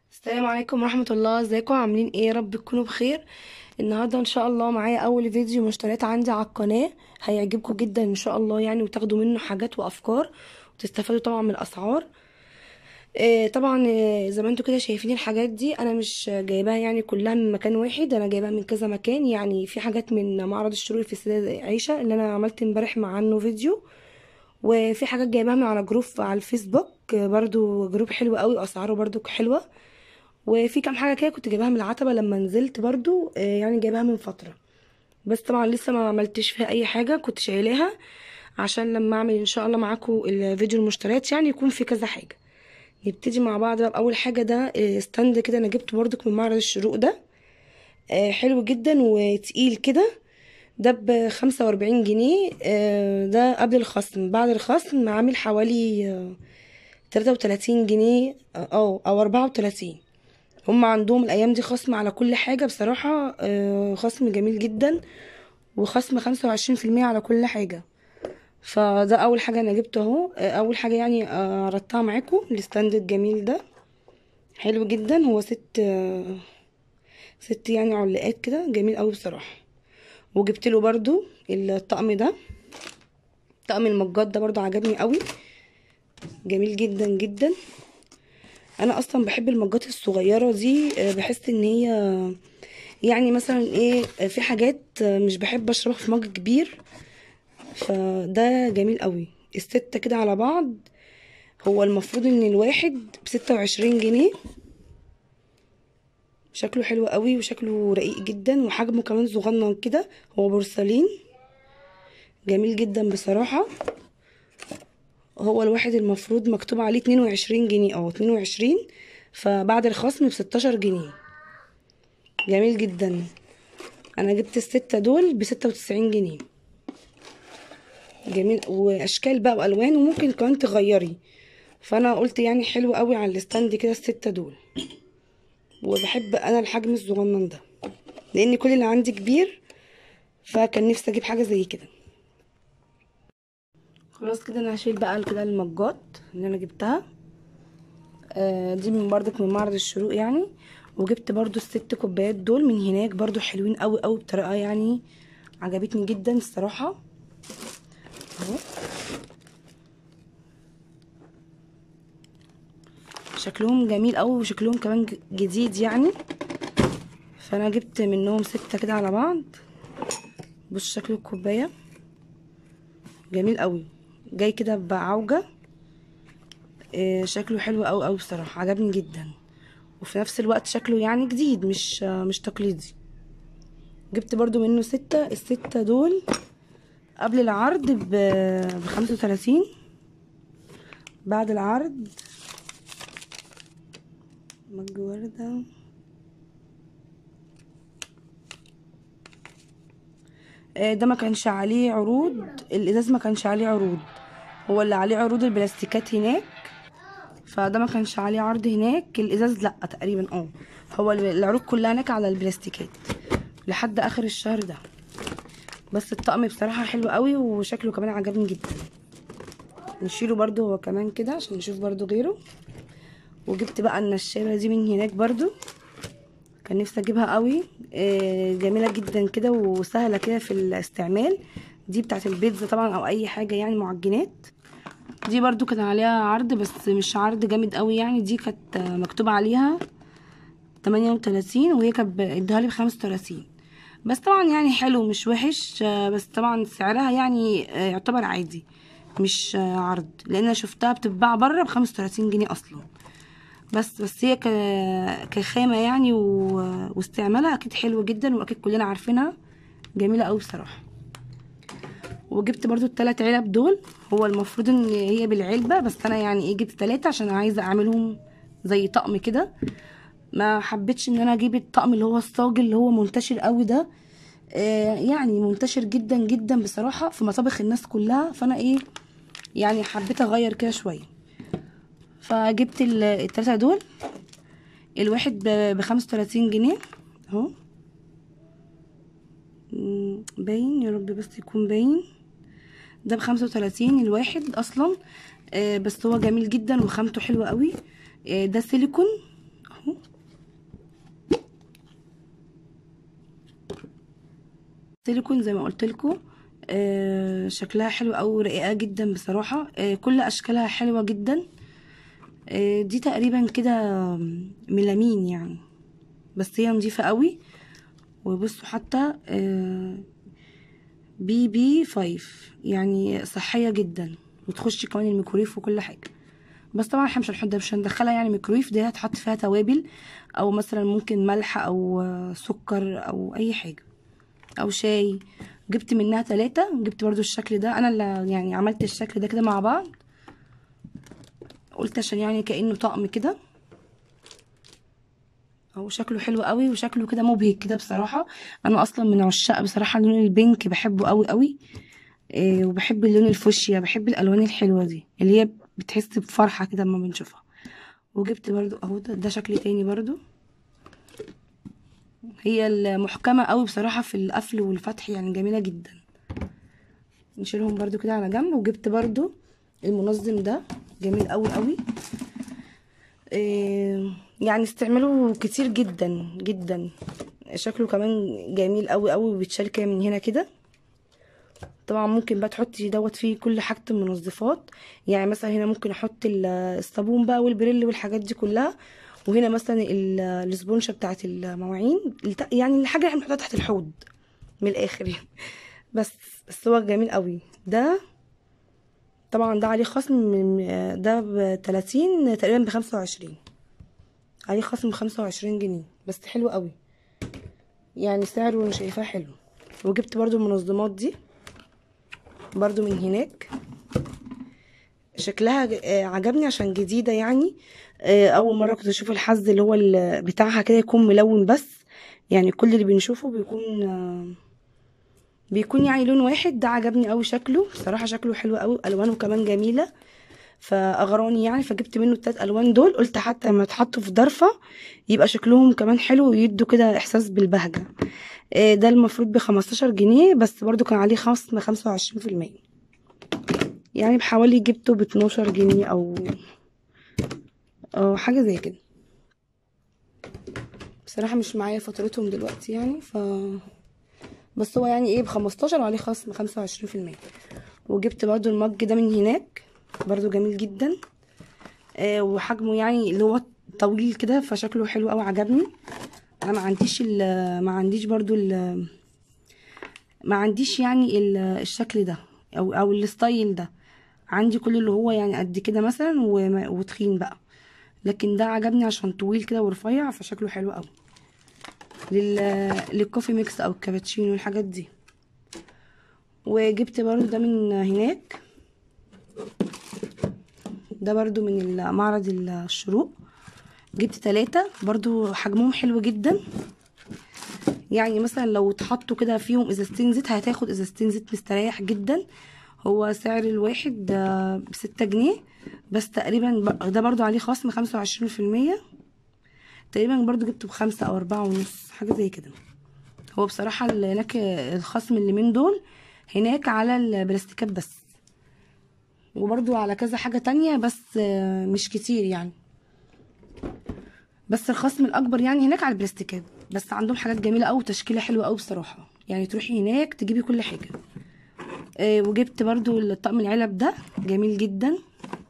السلام عليكم ورحمة الله ازيكم عاملين ايه يا رب تكونوا بخير النهاردة ان شاء الله معايا اول فيديو مشتريات عندي على القناة هيعجبكم جدا ان شاء الله يعني وتاخدوا منه حاجات وافكار وتستفادوا طبعا من الاسعار إيه طبعا إيه زي ما انتوا كده شايفين الحاجات دي انا مش جايباها يعني كلها من مكان واحد انا جايباها من كذا مكان يعني في حاجات من معرض الشروق في السيدة عيشة اللي انا عملت امبارح مع عنه فيديو وفي حاجات جايباها من على جروب على الفيسبوك برضو جروب حلو قوي واسعاره برضو حلوه وفي كام حاجه كده كنت جايباها من العتبه لما نزلت برضو آه، يعني جايباها من فتره بس طبعا لسه ما عملتش فيها اي حاجه كنت شايلاها عشان لما اعمل ان شاء الله معاكم الفيديو المشتريات يعني يكون في كذا حاجه نبتدي مع بعض بقى باول حاجه ده آه، ستاند كده انا جبته برضك من معرض الشروق ده آه، حلو جدا وتقيل كده ده بخمسة واربعين جنيه آه، ده قبل الخصم بعد الخصم عامل حوالي تلاتة وتلاتين جنيه اه او اربعة وتلاتين هم عندهم الايام دي خصم على كل حاجة بصراحة آه، خصم جميل جدا وخصم خمسة وعشرين في المية على كل حاجة فده اول حاجة انا جبته اهو آه، اول حاجة يعني آه، عرضتها معاكم الستاند الجميل ده حلو جدا هو ست آه، ست يعني علاقات كده جميل قوي بصراحة وجبت له برضو الطقم ده طقم المجات ده برضو عجبني قوي جميل جدا جدا انا اصلا بحب المجات الصغيره دي آه، بحس ان هي يعني مثلا ايه آه، في حاجات آه، مش بحب اشربها في مج كبير فده جميل قوي الستة كده على بعض هو المفروض ان الواحد بستة وعشرين جنيه شكله حلو قوي وشكله رقيق جدا وحجمه كمان صغنن كده هو بورسلين جميل جدا بصراحة هو الواحد المفروض مكتوب عليه اتنين وعشرين جنيه اه اتنين وعشرين فبعد الخصم بستاشر جنيه جميل جدا انا جبت الستة دول بستة وتسعين جنيه جميل واشكال بقى والوان وممكن كمان تغيري فانا قلت يعني حلو قوي على الستاند كده الستة دول وبحب انا الحجم الصغنن ده لان كل اللي عندي كبير فكان نفسي اجيب حاجه زي كده خلاص كده انا هشيل بقى كده المجات اللي انا جبتها آه دي من بردك من معرض الشروق يعني وجبت برضو الست كوبايات دول من هناك برضو حلوين قوي قوي بطريقه يعني عجبتني جدا الصراحه اهو شكلهم جميل قوي وشكلهم كمان ج- جديد يعني فانا جبت منهم ستة كده على بعض بص شكل الكوباية جميل قوي جاي كده بعوجة آه، شكله حلو قوي قوي بصراحة عجبني جدا وفي نفس الوقت شكله يعني جديد مش آه، مش تقليدي جبت برضو منه ستة الستة دول قبل العرض ب خمسة وتلاتين بعد العرض مج وردة آه، ده ما كانش عليه عروض الازاز ما كانش عليه عروض هو اللي عليه عروض البلاستيكات هناك فده ما كانش عليه عرض هناك الازاز لا تقريبا اه هو ال- العروض كلها هناك على البلاستيكات لحد اخر الشهر ده بس الطقم بصراحة حلو قوي وشكله كمان عجبني جدا نشيله برضو هو كمان كده عشان نشوف برضو غيره وجبت بقى النشابة دي من هناك برضو كان نفسي اجيبها قوي آه، جميلة جدا كده وسهلة كده في الاستعمال دي بتاعت البيتزا طبعا او اي حاجة يعني معجنات دي برضو كان عليها عرض بس مش عرض جامد قوي يعني دي كانت آه، مكتوب عليها 38 وهي كانت اديها لي بخمسة وتلاتين بس طبعا يعني حلو مش وحش آه، بس طبعا سعرها يعني آه، يعتبر عادي مش آه، عرض لان انا شفتها بتتباع بره بخمسة وتلاتين جنيه اصلا بس بس هي ك... كخامة يعني و... واستعمالها اكيد حلو جدا واكيد كلنا عارفينها جميلة قوي بصراحة وجبت برضو التلات علب دول هو المفروض ان هي بالعلبة بس انا يعني ايه جبت تلاتة عشان عايزة اعملهم زي طقم كده ما حبيتش ان انا اجيب الطقم اللي هو الصاج اللي هو منتشر قوي ده آه يعني منتشر جدا جدا بصراحة في مطابخ الناس كلها فانا ايه يعني حبيت اغير كده شوية فجبت ال- التلاتة دول الواحد بخمسة وتلاتين جنيه اهو مم، باين يا رب بس يكون باين ده بخمسة وتلاتين الواحد اصلا آه بس هو جميل جدا وخامته حلوة قوي آه ده سيليكون اهو سيليكون زي ما قلت لكم آه شكلها حلو أوي رقيقة جدا بصراحة آه كل أشكالها حلوة جدا آه دي تقريبا كده ميلامين يعني بس هي نظيفة قوي وبصوا حتى آه بي بي فايف يعني صحية جدا وتخش كمان الميكرويف وكل حاجة بس طبعا احنا مش هنحط مش هندخلها يعني ميكرويف دي هتحط فيها توابل او مثلا ممكن ملح او آه، سكر او اي حاجة او شاي جبت منها ثلاثة جبت برضو الشكل ده انا اللي يعني عملت الشكل ده كده مع بعض قلت عشان يعني كأنه طقم كده هو شكله حلو قوي وشكله كده مبهج كده بصراحة انا اصلا من عشاق بصراحة اللون البينك بحبه قوي قوي إيه وبحب اللون الفوشيا بحب الالوان الحلوة دي اللي هي بتحس بفرحة كده اما بنشوفها وجبت برضو اهو ده, ده شكل تاني برضو هي المحكمة قوي بصراحة في القفل والفتح يعني جميلة جدا نشيلهم برضو كده على جنب وجبت برضو المنظم ده جميل قوي قوي إيه يعني استعمله كتير جدا جدا شكله كمان جميل قوي قوي وبيتشال كده من هنا كده طبعا ممكن بقى تحطي دوت فيه كل حاجه المنظفات يعني مثلا هنا ممكن احط ال- الصابون بقى والبريل والحاجات دي كلها وهنا مثلا ال- الاسبونشه بتاعت المواعين الت- يعني الحاجه اللي احنا بنحطها تحت الحوض من الاخر يعني بس بس هو جميل قوي ده طبعا ده عليه خصم من ده ب 30 تقريبا ب 25 عليه خصم 25 جنيه بس حلو قوي يعني سعره انا شايفاه حلو وجبت برضو المنظمات دي برضو من هناك شكلها ج- آه، عجبني عشان جديدة يعني آه، أول مرة كنت أشوف الحز اللي هو ال- بتاعها كده يكون ملون بس يعني كل اللي بنشوفه بيكون آه، بيكون يعني لون واحد ده عجبني أوي شكله بصراحة شكله حلو أوي ألوانه كمان جميلة فأغراني يعني فجبت منه التلات ألوان دول قلت حتى لما يتحطوا في ضرفة يبقى شكلهم كمان حلو ويدوا كده إحساس بالبهجة آه، ده المفروض بخمستاشر جنيه بس برضو كان عليه خصم خمسة وعشرين في المية يعني بحوالي جبته باتناشر جنيه أو أو حاجة زي كده بصراحة مش معايا فاتورتهم دلوقتي يعني ف بس هو يعني ايه بخمستاشر وعليه خصم خمسة وعشرين في المية وجبت برضو المج ده من هناك برضو جميل جدا آه وحجمه يعني اللي هو طويل كده فشكله حلو أوي عجبني انا ما عنديش ال ما عنديش برضو ال ما عنديش يعني ال- الشكل ده او او الستايل ده عندي كل اللي هو يعني قد كده مثلا وما- وتخين بقى لكن ده عجبني عشان طويل كده ورفيع فشكله حلو قوي لل للكوفي ميكس او الكابتشينو والحاجات دي وجبت برضو ده من هناك ده برضو من معرض الشروق جبت تلاتة برضو حجمهم حلو جدا يعني مثلا لو اتحطوا كده فيهم ازازتين زيت هتاخد ازازتين زيت مستريح جدا هو سعر الواحد آه، بستة جنيه بس تقريبا ب- ده برضو عليه خصم خمسة وعشرين في المية تقريبا برضو جبته بخمسة او اربعة ونص حاجة زي كده هو بصراحة ال- هناك الخصم اللي من دول هناك على البلاستيكات بس وبرضو على كذا حاجة تانية بس آه، مش كتير يعني بس الخصم الاكبر يعني هناك على البلاستيكات بس عندهم حاجات جميله قوي وتشكيله حلوه قوي بصراحه يعني تروحي هناك تجيبي كل حاجه آه وجبت برضو الطقم العلب ده جميل جدا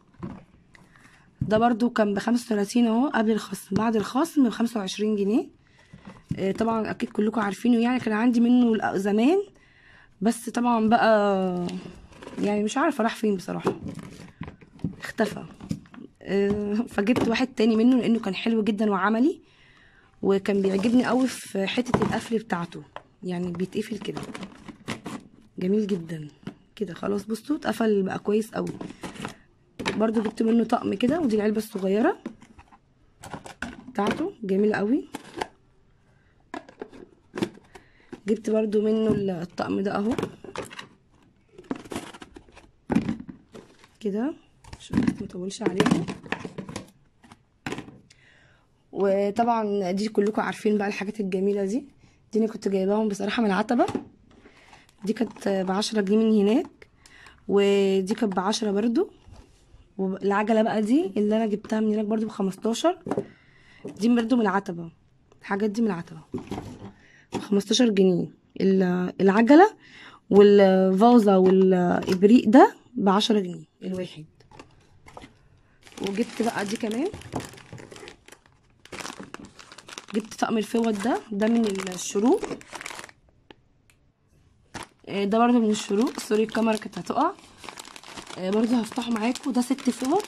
ده برضو كان بخمسة وتلاتين اهو قبل الخصم بعد الخصم بخمسة وعشرين جنيه آه طبعا اكيد كلكم عارفينه يعني كان عندي منه زمان بس طبعا بقى يعني مش عارفه راح فين بصراحه اختفى آه، فجبت واحد تاني منه لانه كان حلو جدا وعملي وكان بيعجبني قوي في حته القفل بتاعته يعني بيتقفل كده جميل جدا كده خلاص بصوا اتقفل بقى كويس قوي برضو جبت منه طقم كده ودي العلبه الصغيره بتاعته جميل قوي جبت برضو منه الطقم ده اهو كده عشان بس مطولش عليكم وطبعا دي كلكم عارفين بقى الحاجات الجميله دي دي انا كنت جايباهم بصراحه من العتبه دي كانت بعشرة جنيه من هناك ودي كانت بعشرة برضو والعجله بقى دي اللي انا جبتها من هناك برضو بخمستاشر دي برضو من العتبه الحاجات دي من العتبه بخمستاشر جنيه ال- العجله والفازه والابريق ده بعشرة جنيه الواحد وجبت بقى دي كمان جبت طقم الفوط ده ده من الشروق آه، ده برضو من الشروق سوري الكاميرا كانت هتقع آه، برضو هفتحه معاكم ده ست فوط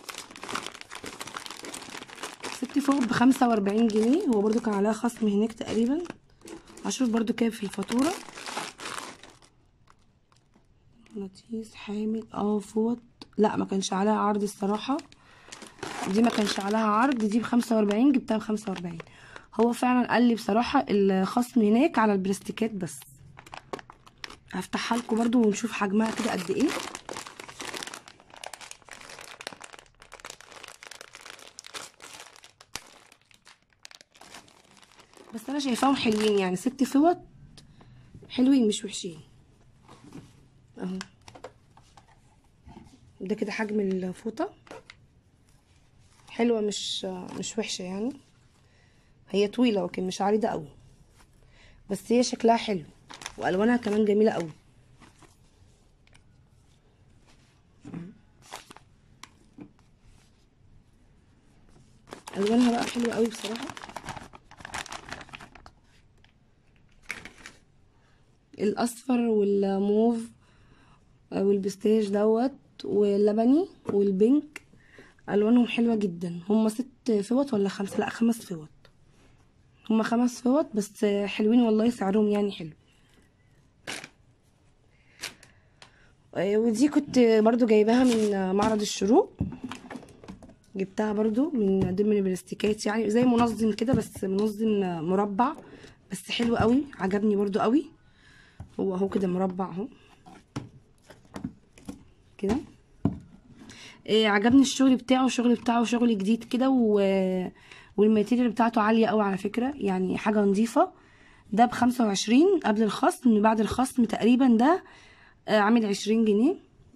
ست فوط بخمسة وأربعين جنيه هو برضو كان عليها خصم هناك تقريبا هشوف برضو كام في الفاتورة مغناطيس حامل اه فوط لا ما كانش عليها عرض الصراحة دي ما كانش عليها عرض دي بخمسة وأربعين جبتها بخمسة وأربعين هو فعلا قال لي بصراحة الخصم هناك على البلاستيكات بس هفتحها لكم برضو ونشوف حجمها كده قد ايه بس انا شايفاهم حلوين يعني ست فوط حلوين مش وحشين اهو ده كده حجم الفوطة حلوة مش مش وحشة يعني هي طويلة لكن مش عريضة قوي بس هي شكلها حلو والوانها كمان جميلة قوي الوانها بقى حلوة قوي بصراحة الاصفر والموف والبستاج دوت واللبني والبينك الوانهم حلوه جدا هما ست فوط ولا خمسه لا خمس فوط هما خمس فوط بس حلوين والله سعرهم يعني حلو آه، ودي كنت برضو جايباها من معرض الشروق جبتها برضو من ضمن البلاستيكات يعني زي منظم كده بس منظم مربع بس حلو قوي عجبني برضو قوي هو اهو كده مربع اهو كده إيه عجبني الشغل بتاعه الشغل بتاعه شغل جديد كده و... والماتيريال بتاعته عالية قوي على فكرة يعني حاجة نظيفة ده بخمسة وعشرين قبل الخصم بعد الخصم تقريبا ده آه، عامل عشرين جنيه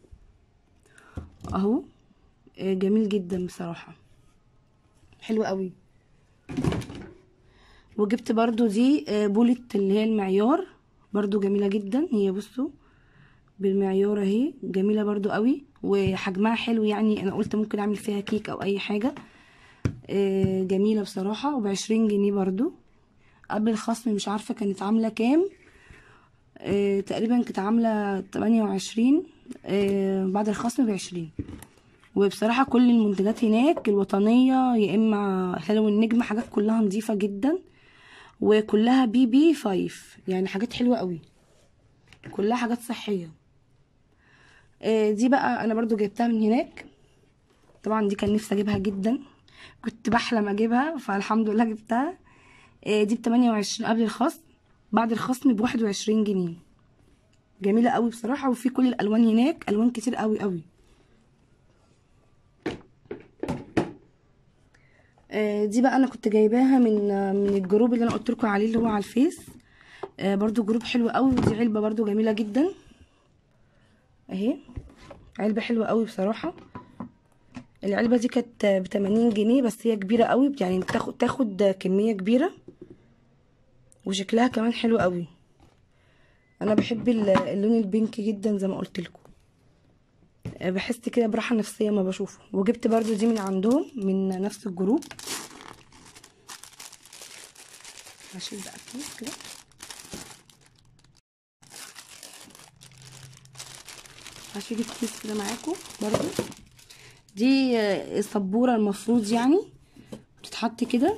اهو آه، جميل جدا بصراحة حلو قوي وجبت برضو دي آه، بولت اللي هي المعيار برضو جميلة جدا هي بصوا بالمعيار اهي جميلة برضو قوي وحجمها حلو يعني انا قلت ممكن اعمل فيها كيك او اي حاجة آه، جميلة بصراحة وبعشرين جنيه برضو قبل الخصم مش عارفة كانت عاملة كام آه، تقريبا كانت عاملة تمانية وعشرين بعد الخصم بعشرين وبصراحة كل المنتجات هناك الوطنية يا اما هلو النجم حاجات كلها نظيفة جدا وكلها بي بي فايف يعني حاجات حلوة قوي كلها حاجات صحية آه، دي بقى انا برضو جبتها من هناك طبعا دي كان نفسي اجيبها جدا كنت بحلم اجيبها فالحمد لله جبتها آه، دي بتمانية وعشرين قبل الخصم بعد الخصم بواحد وعشرين جنيه جميلة قوي بصراحة وفي كل الالوان هناك الوان كتير قوي قوي آه، دي بقى انا كنت جايباها من آه، من الجروب اللي انا قلت لكم عليه اللي هو على الفيس آه، برضو جروب حلو قوي ودي علبه برضو جميله جدا اهي علبه حلوه قوي بصراحه العلبه دي كانت ب 80 جنيه بس هي كبيره قوي يعني تاخد تاخد كميه كبيره وشكلها كمان حلو قوي انا بحب ال- اللون البينك جدا زي ما قلت لكم بحس كده براحه نفسيه ما بشوفه وجبت برضو دي من عندهم من نفس الجروب هشيل بقى الكيس كده هشيل الكيس كده معاكم برضو دي آه، السبوره المفروض يعني بتتحط كده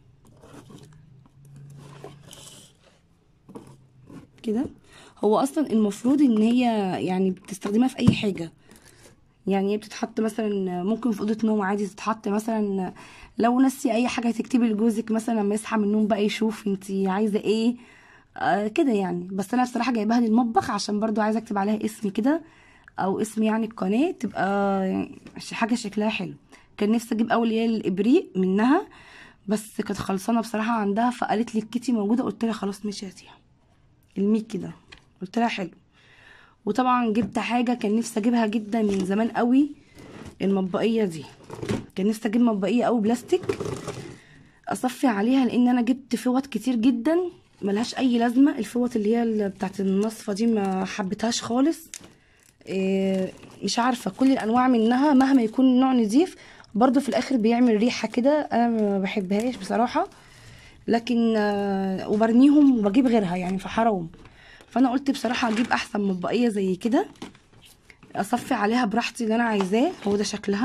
كده هو اصلا المفروض ان هي يعني بتستخدمها في اي حاجه يعني هي بتتحط مثلا ممكن في اوضه نوم عادي تتحط مثلا لو نسي اي حاجه تكتبي لجوزك مثلا لما يصحى من النوم بقى يشوف انت عايزه ايه آه كده يعني بس انا بصراحه جايباها للمطبخ عشان برضو عايزه اكتب عليها اسمي كده او اسم يعني القناه تبقى ش- حاجه شكلها حلو كان نفسي اجيب اول اللي هي الابريق منها بس كانت خلصانه بصراحه عندها فقالت لي الكيتي موجوده قلت لها خلاص ماشي هاتيها الميكي ده قلت لها حلو وطبعا جبت حاجه كان نفسي اجيبها جدا من زمان قوي المطبقيه دي كان نفسي اجيب مطبقيه قوي بلاستيك اصفي عليها لان انا جبت فوط كتير جدا ملهاش اي لازمه الفوط اللي هي ال- بتاعت النصفه دي ما حبيتهاش خالص إيه، مش عارفه كل الانواع منها مهما يكون النوع نضيف برضو في الاخر بيعمل ريحه كده انا ما بحبهاش بصراحه لكن آه، وبرميهم وبجيب غيرها يعني فحرام فانا قلت بصراحه اجيب احسن مطبقيه زي كده اصفي عليها براحتي اللي انا عايزاه هو ده شكلها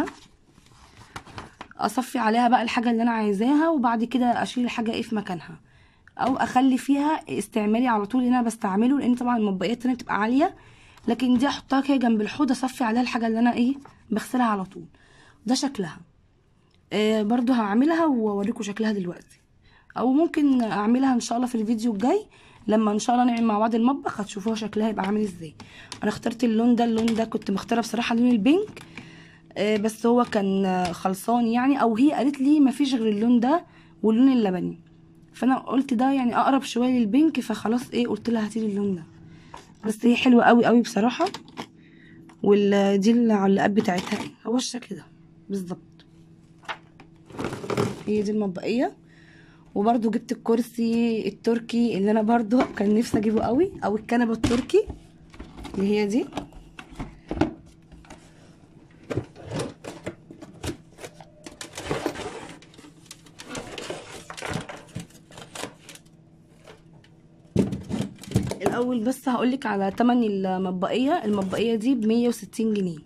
اصفي عليها بقى الحاجه اللي انا عايزاها وبعد كده اشيل الحاجه ايه في مكانها او اخلي فيها استعمالي على طول اللي انا بستعمله لان طبعا المطبقيات التانية بتبقى عاليه لكن دي احطها كده جنب الحوض اصفي عليها الحاجه اللي انا ايه بغسلها على طول ده شكلها آه برضو هعملها واوريكم شكلها دلوقتي او ممكن اعملها ان شاء الله في الفيديو الجاي لما ان شاء الله نعمل مع بعض المطبخ هتشوفوها شكلها يبقى عامل ازاي انا اخترت اللون ده اللون ده كنت مختاره بصراحه لون البينك آه، بس هو كان آه، خلصان يعني او هي قالت لي مفيش غير اللون ده واللون اللبني فانا قلت ده يعني اقرب شويه للبينك فخلاص ايه قلت لها هاتيلي اللون ده بس هي حلوه قوي قوي بصراحه ودي العلاقات بتاعتها إيه؟ هو الشكل ده بالظبط هي دي المطبقيه وبرضو جبت الكرسي التركي اللي انا برضو كان نفسي اجيبه قوي او الكنبه التركي اللي هي دي الاول بس هقولك على تمن المطبقيه المطبقيه دي بمية وستين جنيه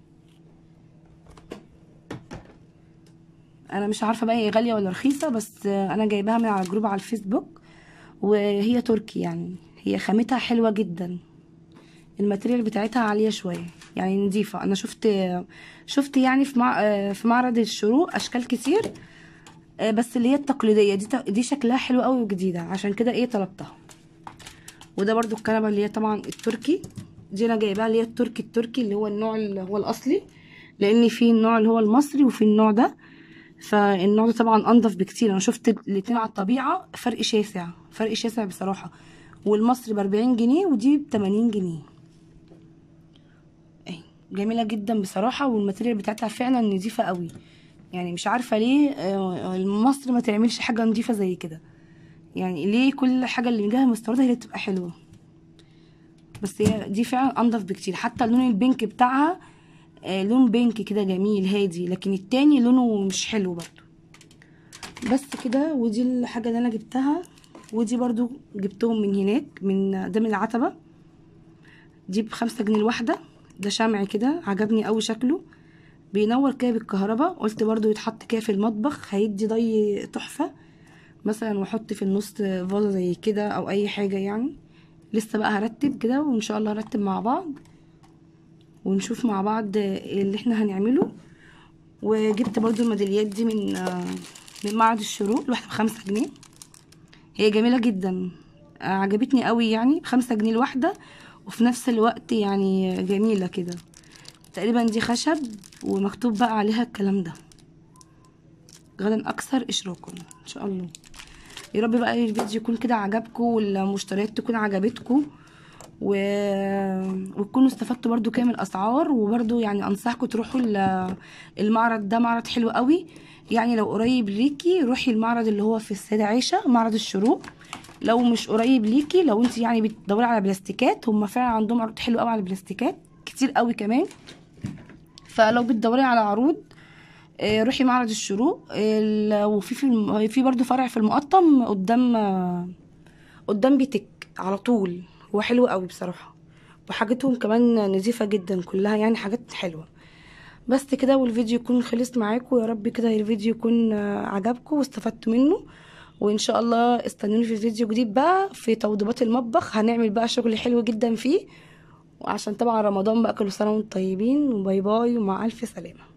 انا مش عارفه بقى هي غاليه ولا رخيصه بس انا جايباها من على جروب على الفيسبوك وهي تركي يعني هي خامتها حلوه جدا الماتريال بتاعتها عاليه شويه يعني نظيفه انا شفت شفت يعني في مع... في معرض الشروق اشكال كتير بس اللي هي التقليديه دي دي شكلها حلو قوي وجديده عشان كده ايه طلبتها وده برضو الكنبه اللي هي طبعا التركي دي انا جايباها اللي هي التركي التركي اللي هو النوع اللي هو الاصلي لان في النوع اللي هو المصري وفي النوع ده فالنوع ده طبعا انضف بكتير انا شفت الاتنين على الطبيعه فرق شاسع فرق شاسع بصراحه والمصري بأربعين جنيه ودي بتمانين جنيه اهي جميله جدا بصراحه والماتيريال بتاعتها فعلا نظيفه قوي يعني مش عارفه ليه آه، مصر ما تعملش حاجه نظيفه زي كده يعني ليه كل حاجه اللي جايه مستورده هي اللي بتبقى حلوه بس هي دي فعلا انضف بكتير حتى اللون البينك بتاعها آه، لون بينك كده جميل هادي لكن التاني لونه مش حلو برضو بس كده ودي الحاجه اللي انا جبتها ودي برضو جبتهم من هناك من ده من العتبه دي بخمسة جنيه الواحده ده شمع كده عجبني قوي شكله بينور كده بالكهرباء قلت برضو يتحط كده في المطبخ هيدي ضي تحفه مثلا واحط في النص فازه زي كده او اي حاجه يعني لسه بقى هرتب كده وان شاء الله هرتب مع بعض ونشوف مع بعض اللي احنا هنعمله وجبت برضو الميداليات دي من من معرض الشروق الواحده بخمسة جنيه هي جميله جدا عجبتني قوي يعني بخمسة جنيه الواحده وفي نفس الوقت يعني جميله كده تقريبا دي خشب ومكتوب بقى عليها الكلام ده غدا اكثر اشراكا ان شاء الله يا رب بقى الفيديو يكون كده عجبكم والمشتريات تكون عجبتكم و... وتكونوا استفدتوا برضو كام الاسعار وبرضو يعني انصحكم تروحوا ال- المعرض ده معرض حلو قوي يعني لو قريب ليكي روحي المعرض اللي هو في السيدة عيشة معرض الشروق لو مش قريب ليكي لو انت يعني بتدوري على بلاستيكات هم فعلا عندهم عروض حلوه قوي على البلاستيكات كتير قوي كمان فلو بتدوري على عروض آه، روحي معرض الشروق ال- وفي في الم- في برضو فرع في المقطم قدام آه، قدام بيتك على طول هو حلو قوي بصراحه وحاجتهم كمان نظيفه جدا كلها يعني حاجات حلوه بس كده والفيديو يكون خلص معاكم يا رب كده الفيديو يكون آه، عجبكم واستفدتوا منه وان شاء الله استنوني في فيديو جديد بقى في توضيبات المطبخ هنعمل بقى شغل حلو جدا فيه وعشان طبعا رمضان بقى كل سنه وانتم طيبين وباي باي ومع الف سلامه